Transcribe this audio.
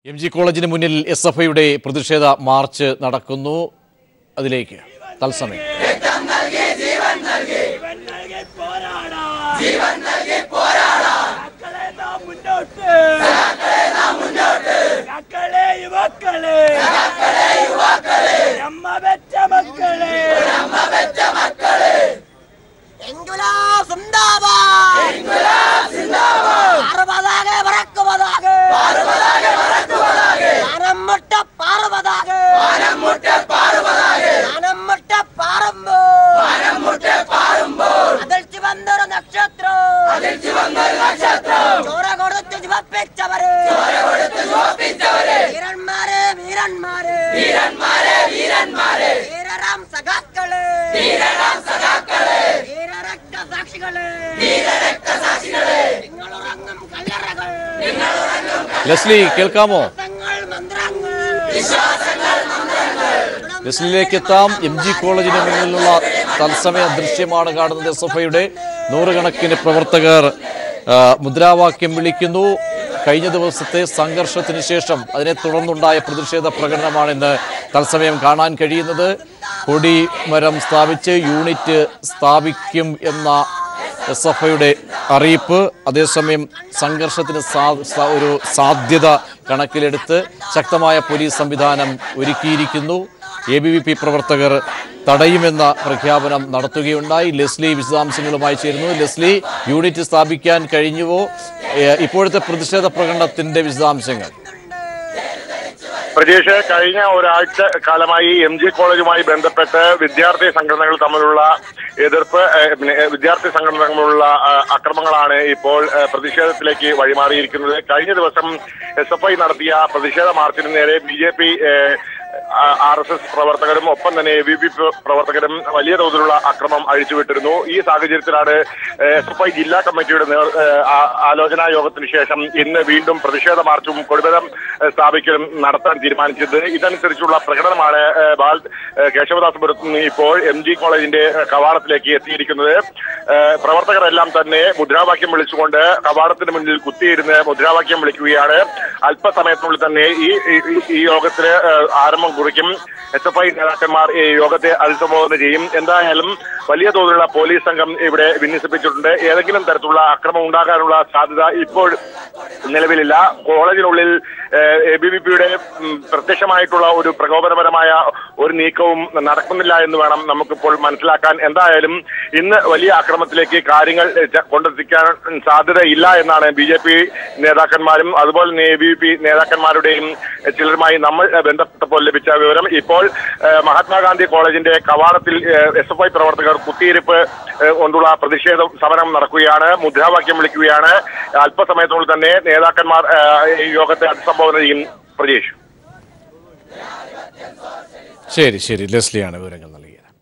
M G കോളേജിന് മുന്നിൽ S F ഐയുടെ പ്രതിഷേധ മാർച്ച് നടക്കുന്നു അതിലേക്ക് തത്സമയം ജീവൻ നൽകി പോരാടാം ജീവൻ നൽകി പോരാടാം മക്കളെ നാം മുന്നോട്ട് മുന്നോട്ട് മക്കളെ യുവാക്കളെ മക്കളെ യുവാക്കളെ അമ്മ വെച്ച മക്കളെ അമ്മ വെച്ച മക്കളെ ഇൻകുലാബ് സിന്ദാബാദ് ഇൻകുലാബ് സിന്ദാബാദ് പാറുപതാകെ പറക്കുപതാകെ പാറുപതാകെ പറക്കുപതാകെ പാനം മുട്ട പാറുപതാകെ പാനം മുട്ട പാറുപതാകെ പാനം മുട്ട പാറുമ്പോ പാനം മുട്ട പാറുമ്പോ അതിൽ വന്നൊരു നക്ഷത്രം അതിൽ വന്നൊരു നക്ഷത്രം ചോര കൊടുത്ത് ചുവപ്പിച്ചവരെ ചോര കൊടുത്ത് ചുവപ്പിച്ചവരെ വീരന്മാരെ വീരന്മാരെ വീരന്മാരെ വീരന്മാരെ വീരരാം സഖാക്കളെ വീരരാം സഖാക്കളെ വീരരക്തസാക്ഷികളെ വീരരക്തസാക്ഷികളെ നിങ്ങളുറങ്ങും കല്ലറകൾ നിങ്ങളുറങ്ങും ലെസ്ലി കേൾക്കാമോ വിശ്വാസങ്ങൾ മന്ത്രങ്ങൾ വിശ്വാസങ്ങൾ മന്ത്രങ്ങൾ ലെസ്ലിയിലേക്ക് എത്താം എം ജി കോളേജിന് മുന്നിലുള്ള തത്സമയ ദൃശ്യമാണ് കാണുന്നത് എസ് എഫ് ഐയുടെ നൂറുകണക്കിന് പ്രവർത്തകർ ആ, മുദ്രാവാക്യം വിളിക്കുന്നു കഴിഞ്ഞ ദിവസത്തെ സംഘർഷത്തിന് ശേഷം അതിനെ തുടർന്നുണ്ടായ പ്രതിഷേധ പ്രകടനമാണ് ഇന്ന് തത്സമയം കാണാൻ കഴിയുന്നത് കൊടി മരം സ്ഥാപിച്ച് യൂണിറ്റ് സ്ഥാപിക്കും എന്ന എസ് എഫ് ഐയുടെ അറിയിപ്പ് അതേസമയം സംഘർഷത്തിന് സാ- സ- ഒരു സാധ്യത കണക്കിലെടുത്ത് ശക്തമായ പോലീസ് സംവിധാനം ഒരുക്കിയിരിക്കുന്നു എ ബി വി പി പ്രവർത്തകർ തടയുമെന്ന പ്രഖ്യാപനം നടത്തുകയുണ്ടായി ലെസ്ലി വിശദാംശങ്ങളുമായി ചേരുന്നു ലെസ്ലി യൂണിറ്റ് സ്ഥാപിക്കാൻ കഴിഞ്ഞുവോ ഏ, ഇപ്പോഴത്തെ പ്രതിഷേധ പ്രകടനത്തിന്റെ വിശദാംശങ്ങൾ പ്രജേഷ് കഴിഞ്ഞ ഒരാഴ്ച കാലമായി എം ജി കോളേജുമായി ബന്ധപ്പെട്ട് വിദ്യാർത്ഥി സംഘടനകൾ തമ്മിലുള്ള എതിർപ്പ് ഏഹ്, പിന്നെ, ഏഹ്, വിദ്യാർത്ഥി സംഘടനകൾ തമ്മിലുള്ള ആ, അക്രമങ്ങളാണ് ഇപ്പോൾ ഏഹ്, പ്രതിഷേധത്തിലേക്ക് വഴിമാറിയിരിക്കുന്നത് കഴിഞ്ഞ ദിവസം എസ് എഫ് ഐ നടത്തിയ പ്രതിഷേധ മാർച്ചിന് നേരെ B J P R S S പ്രവർത്തകരും ഒപ്പം തന്നെ എ ബി പി പ്രവർത്തകരും വലിയ തോതിലുള്ള അക്രമം അഴിച്ചുവിട്ടിരുന്നു ഈ സാഹചര്യത്തിലാണ് എസ് എഫ് ഐ ജില്ലാ കമ്മിറ്റിയുടെ നേർ ഏഹ്, ആ- ആലോചനാ യോഗത്തിന് ശേഷം ഇന്ന് വീണ്ടും പ്രതിഷേധ മാർച്ചും കൊടിമരം ഏഹ്, സ്ഥാപിക്കലും നടത്താൻ തീരുമാനിച്ചത് ഇതനുസരിച്ചുള്ള പ്രകടനമാണ് ഏഹ്, ബാൽ ഏഹ്, കേശവദാസപുരത്ത് നിന്ന് ഇപ്പോൾ എം ജി കോളേജിന്റെ ഏഹ്, കവാടത്തിലേക്ക് എത്തിയിരിക്കുന്നത് ഏഹ്, പ്രവർത്തകരെല്ലാം തന്നെ മുദ്രാവാക്യം വിളിച്ചുകൊണ്ട് കവാടത്തിന് മുന്നിൽ കുത്തിയിരുന്ന് മുദ്രാവാക്യം വിളിക്കുകയാണ് അല്പസമയത്തിനുള്ളിൽ തന്നെ ഈ ഈ- ഈ യോഗത്തിന് ഏഹ്, ആരംഭം കുറിക്കും എസ് എഫ് ഐ നേതാക്കന്മാർ ഈ യോഗത്തെ അഭിസംബോധന ചെയ്യും എന്തായാലും വലിയ തോതിലുള്ള പോലീസ് സംഘം ഇവിടെ വിന്യസിപ്പിച്ചിട്ടുണ്ട് ഏതെങ്കിലും തരത്തിലുള്ള അക്രമം ഉണ്ടാകാനുള്ള സാധ്യത ഇപ്പോൾ നിലവിലില്ല കോളേജിനുള്ളിൽ എ ബി വി പിയുടെ പ്രത്യക്ഷമായിട്ടുള്ള ഒരു പ്രകോപനപരമായ ഒരു നീക്കവും നടക്കുന്നില്ല എന്ന് വേണം നമുക്കിപ്പോൾ മനസ്സിലാക്കാൻ എന്തായാലും ഇന്ന് വലിയ അക്രമത്തിലേക്ക് കാര്യങ്ങൾ ഏഹ്, ച- കൊണ്ടെത്തിക്കാൻ സാധ്യതയില്ല എന്നാണ് ബി ജെ പി നേതാക്കന്മാരും അതുപോലെ തന്നെ എ ബി പി നേതാക്കന്മാരുടെയും ഏഹ്, ചിലരുമായി നമ്മൾ ഏഹ്, ബന്ധപ്പെട്ടപ്പോൾ ലഭിച്ച വിവരം ഇപ്പോൾ ഏഹ്, മഹാത്മാഗാന്ധി കോളേജിന്റെ കവാടത്തിൽ എസ് എഫ് ഐ പ്രവർത്തകർ കുത്തിയിരിപ്പ് ഏഹ്, കൊണ്ടുള്ള പ്രതിഷേധ സമരം നടക്കുകയാണ് മുദ്രാവാക്യം വിളിക്കുകയാണ് അല്പസമയത്തിനുള്ളിൽ തന്നെ നേതാക്കന്മാർ ഏഹ്, ഈ യോഗത്തെ അഭിസംബോധന ചെയ്യും പ്രജേഷ് ശരി ശരി ലെസ്ലിയാണ് വിവരങ്ങൾ നൽകിയത്